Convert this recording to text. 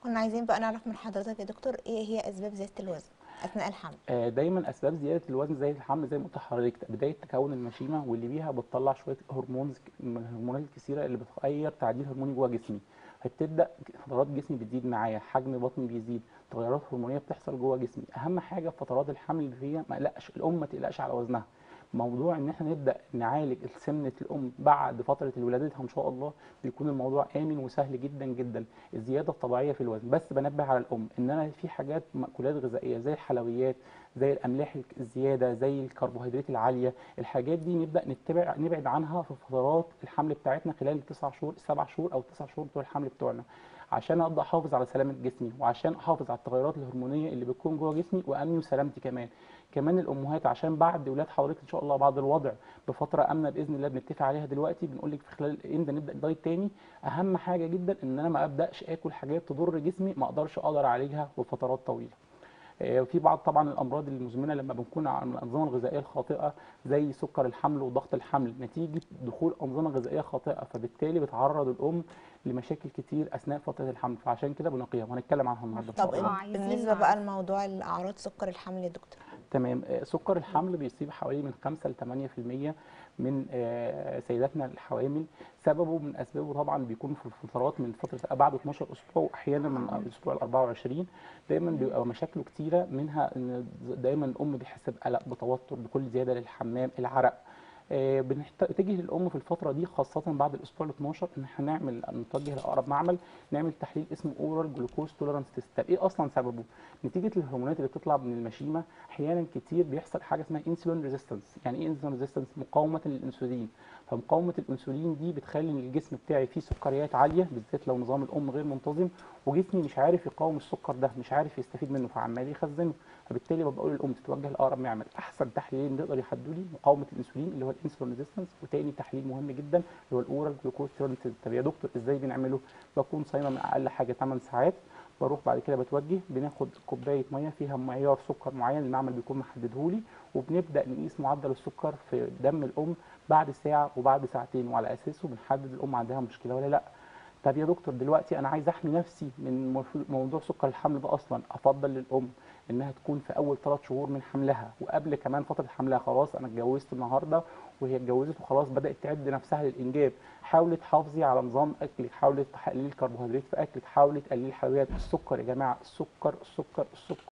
كنا عايزين بقى نعرف من حضرتك يا دكتور ايه هي اسباب زياده الوزن اثناء الحمل آه، دايما اسباب زياده الوزن زي الحمل زي ما قلت لحضرتك بدايه تكون المشيمه واللي بيها بتطلع شويه هرمونز من الهرمونات الكثيره اللي بتغير تعديل هرموني جوه جسمي فبتبدا فترات جسمي بتزيد معايا حجم بطني بيزيد تغيرات هرمونيه بتحصل جوه جسمي اهم حاجه في فترات الحمل اللي هي ما اقلقش الام ما تقلقش على وزنها موضوع ان احنا نبدا نعالج سمنه الام بعد فتره ولادتها ان شاء الله بيكون الموضوع امن وسهل جدا جدا الزياده الطبيعيه في الوزن بس بنبه على الام ان انا في حاجات مأكولات غذائيه زي الحلويات زي الاملاح الزياده زي الكربوهيدرات العاليه الحاجات دي نبدا نتبع نبعد عنها في فترات الحمل بتاعتنا خلال التسع شهور السبع شهور او التسع شهور بتوع الحمل بتوعنا عشان اقدر احافظ على سلامه جسمي وعشان احافظ على التغيرات الهرمونيه اللي بتكون جوه جسمي وامني وسلامتي كمان كمان الامهات عشان بعد ولاد حضرتك ان شاء الله بعد الوضع بفتره امنه باذن الله بنتفق عليها دلوقتي بنقول لك في خلال امتى نبدا دايت تاني اهم حاجه جدا ان انا ما ابداش اكل حاجات تضر جسمي ما اقدرش اقدر اعالجها بفترات طويله آه، في بعض طبعا الامراض المزمنه لما بنكون على الانظمه الغذائيه الخاطئه زي سكر الحمل وضغط الحمل نتيجه دخول انظمه غذائيه خاطئه فبالتالي بتعرض الام لمشاكل كتير اثناء فتره الحمل فعشان كده بنقيها وهنتكلم عنها النهارده إن شاء طب الله. آه، عايزين بالنسبه نعرف. بقى لموضوع الاعراض سكر الحمل يا دكتور تمام آه، سكر الحمل بيصيب حوالي من 5 ل 8% من آه، سيداتنا الحوامل سببه من اسبابه طبعا بيكون في الفترات من فتره بعد 12 اسبوع واحيانا من الاسبوع ال 24 دايما بيبقى مشاكله كتيره منها ان دايما الام بيحس بقلق بتوتر بكل زياده للحمام العرق آه، بنتجه للام في الفتره دي خاصه بعد الاسبوع ال 12 ان احنا نعمل نتوجه لاقرب معمل نعمل تحليل اسمه اورال جلوكوز توليرانس تيست طب ايه اصلا سببه نتيجه الهرمونات اللي بتطلع من المشيمه احيانا كتير بيحصل حاجه اسمها انسولين ريزيستنس يعني ايه انسولين ريزيستنس مقاومه للانسولين فمقاومه الانسولين دي بتخلي ان الجسم بتاعي فيه سكريات عاليه بالذات لو نظام الام غير منتظم وجسمي مش عارف يقاوم السكر ده مش عارف يستفيد منه فعمال يخزنه فبالتالي بقول للام تتوجه لاقرب معمل احسن تحليلين نقدر يحددوا لي مقاومه الانسولين اللي هو الانسولين ريزيستنس وتاني تحليل مهم جدا اللي هو الاورال جلوكوز توليرانس تيست طب يا دكتور ازاي بنعمله بكون صايمه من اقل حاجه 8 ساعات بروح بعد كده بتوجه بناخد كوبايه ميه فيها معيار سكر معين المعمل بيكون محددهولي وبنبدا نقيس معدل السكر في دم الام بعد ساعه وبعد ساعتين وعلى اساسه بنحدد الام عندها مشكله ولا لا طب يا دكتور دلوقتي انا عايز احمي نفسي من مف- موضوع سكر الحمل ده اصلا افضل للام انها تكون في اول ثلاث شهور من حملها وقبل كمان فتره حملها خلاص انا اتجوزت النهارده وهي اتجوزت وخلاص بدات تعد نفسها للانجاب حاولي تحافظي على نظام اكلك حاولي تقللي الكربوهيدرات في اكلك حاولي تقللي الحلويات السكر يا جماعه السكر السكر السكر